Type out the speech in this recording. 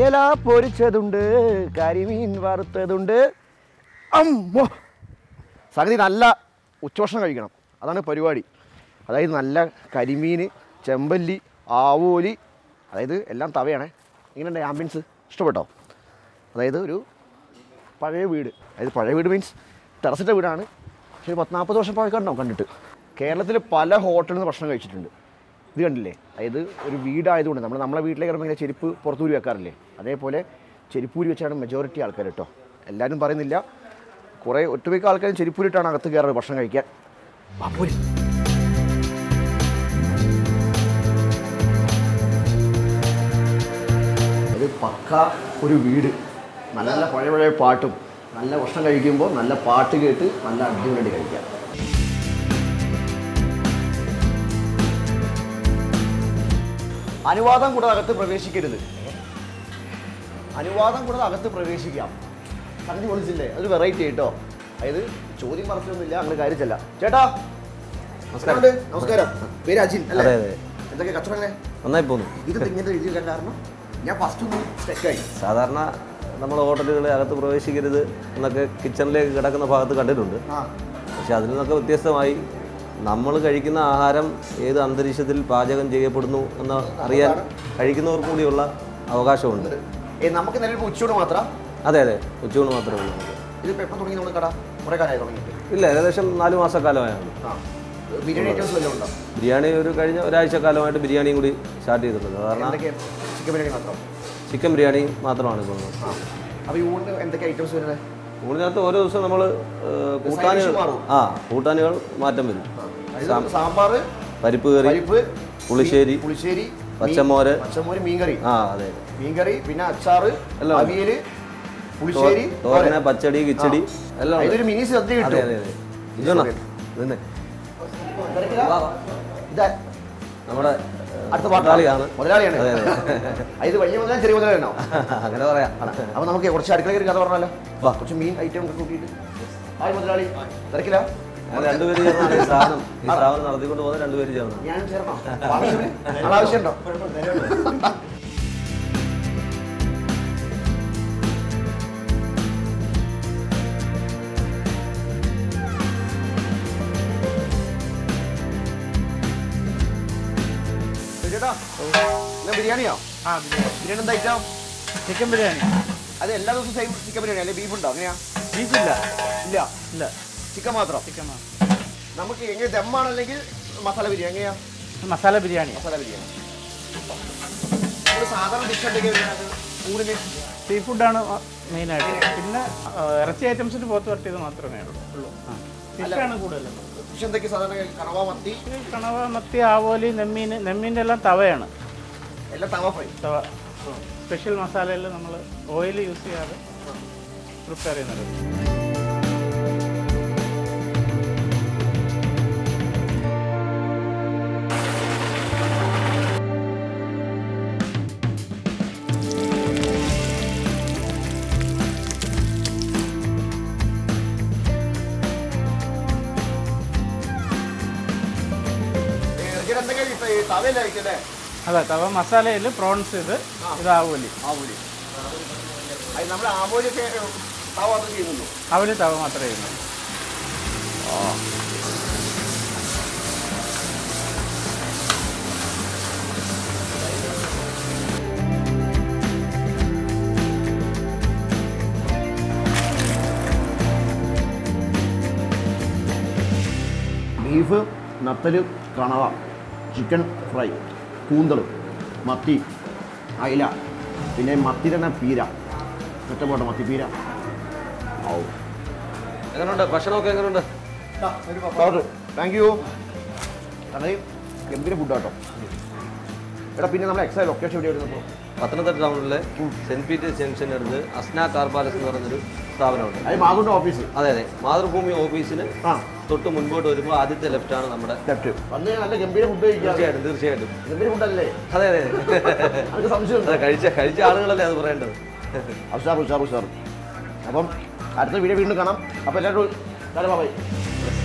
അയല പൊരിച്ചതുണ്ട് കരിമീൻ വറുത്തതുണ്ട് അമ്മോ സംഗതി നല്ല ഉച്ചഭക്ഷണം കഴിക്കണം അതാണ് പരിപാടി അതായത് നല്ല കരിമീൻ ചെമ്പല്ലി ആവോലി അതായത് എല്ലാം തവയാണേ ഇങ്ങനെ ആംബിയൻസ് ഇഷ്ടപ്പെട്ടോ അതായത് ഒരു പഴയ വീട് അതായത് പഴയ വീട് മീൻസ് ടെറസിൻ്റെ വീടാണ് പക്ഷേ ഒരു പത്ത് നാൽപ്പത് വർഷം പഴക്കമുണ്ടാവും കണ്ടിട്ട് കേരളത്തിൽ പല ഹോട്ടലിൽ നിന്ന് ഭക്ഷണം കഴിച്ചിട്ടുണ്ട് ഇത് കണ്ടില്ലേ അതായത് ഒരു വീടായതുകൊണ്ട് നമ്മൾ നമ്മളെ വീട്ടിലേക്ക് ഇറങ്ങുമ്പോൾ ഇങ്ങനെ ചെരുപ്പ് പുറത്തൂരി വെക്കാറില്ലേ അതേപോലെ ചെരുപ്പൂരി വെച്ചാണ് മെജോറിറ്റി ആൾക്കാർ കേട്ടോ എല്ലാവരും പറയുന്നില്ല കുറേ ഒട്ടുമിക്ക ആൾക്കാരും ചെരുപ്പൂരിട്ടാണ് അകത്ത് കയറുന്നത് ഭക്ഷണം കഴിക്കാൻ ബാപ്പൂരി ഇത് പക്ക ഒരു വീട് നല്ല നല്ല പഴയ പഴയ പാട്ടും നല്ല ഭക്ഷണം കഴിക്കുമ്പോൾ നല്ല പാട്ട് കേട്ട് നല്ല അടിപൊളിയായിട്ട് കഴിക്കാം അനുവാദം കൂടാതെ അകത്ത് പ്രവേശിക്കരുത് അനുവാദം കൂടാതെ അകത്ത് പ്രവേശിക്കാം സംഗതി പൊളിച്ചില്ലേ അത് വെറൈറ്റി കേട്ടോ അതായത് ചോദ്യം മറച്ചൊന്നുമില്ല അങ്ങനെ കാര്യച്ചല്ല ചേട്ടാ നമസ്കാരം. എങ്ങനെയുണ്ട്? നമസ്കാരം പേര് അജിൻ അല്ലേ അതെ അതെ എന്തൊക്കെ കച്ചവടങ്ങളെ നന്നായി പോന്നു ഇത് ഇങ്ങനെ എഴുതി വെക്കാൻ കാരണം ഞാൻ ഫസ്റ്റ് ഒന്ന് സ്റ്റെക്കായി സാധാരണ നമ്മൾ ഹോട്ടലുകളിൽ അകത്ത് പ്രവേശിക്കരുത് എന്നൊക്കെ കിച്ചണിലേക്ക് കിടക്കുന്ന ഭാഗത്ത് കണ്ടിട്ടുണ്ട് ആ പക്ഷെ അതിൽ നിന്നൊക്കെ വ്യത്യസ്തമായി നമ്മൾ കഴിക്കുന്ന ആഹാരം ഏത് അന്തരീക്ഷത്തിൽ പാചകം ചെയ്യപ്പെടുന്നു എന്ന് അറിയാൻ കഴിക്കുന്നവർക്ക് കൂടിയുള്ള അവകാശമുണ്ട് ഏ നമുക്ക് നിലവിൽ ഉച്ചയോട് മാത്രം അതെ അതെ ഉച്ചയൂണ് മാത്രമേ ഉള്ളൂ നമുക്ക്. ഇതിപ്പോൾ എപ്പോൾ തുടങ്ങി നമ്മൾ കട കുറേ കാലമായി തുടങ്ങിയിട്ട് ഇല്ല ഏകദേശം നാല് മാസക്കാലമായാണ് ആ ബിരിയാണി ഐറ്റംസ് വല്ലതും ഉണ്ടോ ബിരിയാണി ഒരു കഴിഞ്ഞ ഒരാഴ്ച കാലമായിട്ട് ബിരിയാണിയും കൂടി സ്റ്റാർട്ട് ചെയ്തിട്ടുണ്ട് കാരണം എന്തൊക്കെ ചിക്കൻ ബിരിയാണി മാത്രം ചിക്കൻ ബിരിയാണി മാത്രമാണ് ഇപ്പോൾ ഉള്ളത്. ആ അപ്പോൾ ഈ ഊണിന് എന്തൊക്കെ ഐറ്റംസ് വരുന്നത് ഊണിനകത്ത് ഓരോ ദിവസം നമ്മൾ കൂട്ടാനുകൾ മാറും. ആ കൂട്ടാനുകൾ മാറ്റം വരും അതായത് സാമ്പാർ പരിപ്പ് കറി പരിപ്പ് പുളിശ്ശേരി പുളിശ്ശേരി പച്ചമോര് പച്ചമോര് മീൻകറി ആ അതെ മീൻകറി പിന്നെ അച്ചാറ് എല്ലാം ഉണ്ട്. അവിയല് പുളിശ്ശേരി തോരന പച്ചടി കിച്ചടി എല്ലാം ഉണ്ട്. ഇതൊരു മിനി സദ്യ അതെ കിട്ടും അതെ അതെ ഇതൊന്നാ ഇതന്നെ തിരക്കിലാ? ഇതാ നമ്മുടെ അടുത്ത മുതലാളിയാണ്. മുതലാളിയാണ് അതെ, അതെ. ആ, ഇത് വലിയ മുതലാളി ചെറിയ മുതലാളിയാണോ അങ്ങനെ പറയാം അപ്പൊ നമുക്ക് കുറച്ച് അടുക്കളയിൽ കഥ പറഞ്ഞാലോ വാ. കുറച്ച് മീൻ ഐറ്റം ഒക്കെ കൂട്ടിയിട്ട് ഹായ് മുതലാളി തിരക്കില്ല ഞങ്ങൾ രണ്ടുപേര് ചേർന്നാണ് ഈ സാധനം ഈ സാധനം നടത്തിക്കൊണ്ട് പോകുന്ന രണ്ടുപേര് ചേർന്നാണ് ഞാൻ ചേർന്നോ ആവശ്യമില്ല ആവശ്യമുണ്ടോ ചേട്ടാ എന്നാ ബിരിയാണിയോ ആ ബിരിയാണി ബിരിയാണി എന്താ ഐറ്റം ചിക്കൻ ബിരിയാണി അത് എല്ലാ ദിവസവും സെയിം ചിക്കൻ ബിരിയാണി അല്ലെ ബീഫ് ഉണ്ടോ അങ്ങനെയാ ബീഫില്ല ഇല്ല ഇല്ല ചിക്കൻ മാത്രം ചിക്കൻ മാത്രം നമുക്ക് എങ്ങനെ ദമ്മാണെങ്കിൽ മസാല ബിരിയാണി എങ്ങനെയാ മസാല ബിരിയാണി മസാല ബിരിയാണി നമ്മള് സാധാരണ ഡിഷ് എന്തൊക്കെയാ വരുന്നത് ഊണിന് സീ ഫുഡാണ് മെയിനായിട്ട് പിന്നെ ആ, ഇറച്ചി ഐറ്റംസിന് പോത്ത് വരട്ടിയത് മാത്രമേ ഉള്ളൂ ഉള്ളൂ ആ ഫിഷാണ് കൂടുതലും ഡിഷ് എന്തൊക്കെയാ സാധാരണ കറവ മത്തി ഈ കണവ മത്തി ആവോലി നെമ്മീൻ നെമ്മീൻ്റെ എല്ലാം തവയാണ് എല്ലാം തവ ഫ്രൈ തവ സ്പെഷ്യൽ മസാലയിൽ നമ്മൾ ഓയിൽ യൂസ് ചെയ്യാതെ പ്രിപ്പയർ ചെയ്യുന്നത് ഇതിന് എന്തൊക്കെയാ ഈ തവയിലായിരിക്കും അല്ലേ അതെ തവ മസാലയിൽ പ്രോൺസ് ഇത് ഇത് ആവോലി ആവൂലി അത് നമ്മൾ ആവൂലിയൊക്കെ തവ മാത്രം ചെയ്യുന്നുള്ളൂ ആവോലി തവ മാത്രമേ ചെയ്യുന്നുള്ളൂ ബീഫ് നത്തല് കണവ ചിക്കൻ ഫ്രൈ കൂന്തൾ മത്തി അയില പിന്നെ മത്തി തന്നെ പീര ഒറ്റപ്പോട്ടെ മത്തി പീര ഔ എങ്ങനെയുണ്ട് ഭക്ഷണമൊക്കെ എങ്ങനെയുണ്ട് താങ്ക് യു അങ്ങനെ ഗംഭീര ഫുഡാട്ടോ എടാ പിന്നെ നമ്മുടെ എക്സാ ലൊക്കേഷൻ എവിടെ വരുന്നപ്പോൾ പത്തനംതിട്ട ടൗണിലെ സെന്റ് പീറ്റേഴ്സ് ജംഗ്ഷൻ്റെ അടുത്ത് അസ്ന കാർ പാലസ് എന്ന് പറയുന്നൊരു സ്ഥാപനമുണ്ട് അത് മാകുണ്ട ഓഫീസ് അതെ അതെ മാതൃഭൂമി ഓഫീസിന് ആ തൊട്ട് മുൻപോട്ട് വരുമ്പോൾ ആദ്യത്തെ ലെഫ്റ്റാണ് നമ്മുടെ ലെഫ്റ്റ് വന്ന് നല്ല ഗംഭീര ഫുഡ് കഴിക്കാം തീർച്ചയായിട്ടും തീർച്ചയായിട്ടും ഗംഭീര ഫുഡല്ലേ അതെ അതെ നമുക്ക് സംശയമുണ്ട് അതെ കഴിച്ച കഴിച്ച ആളുകളല്ലേ അത് പറയേണ്ടത് ഉഷാർ ഉഷാർ ഉഷാർ അപ്പം അടുത്ത വീഡിയോ വീണ്ടും കാണാം അപ്പോൾ എല്ലാവരും ബൈ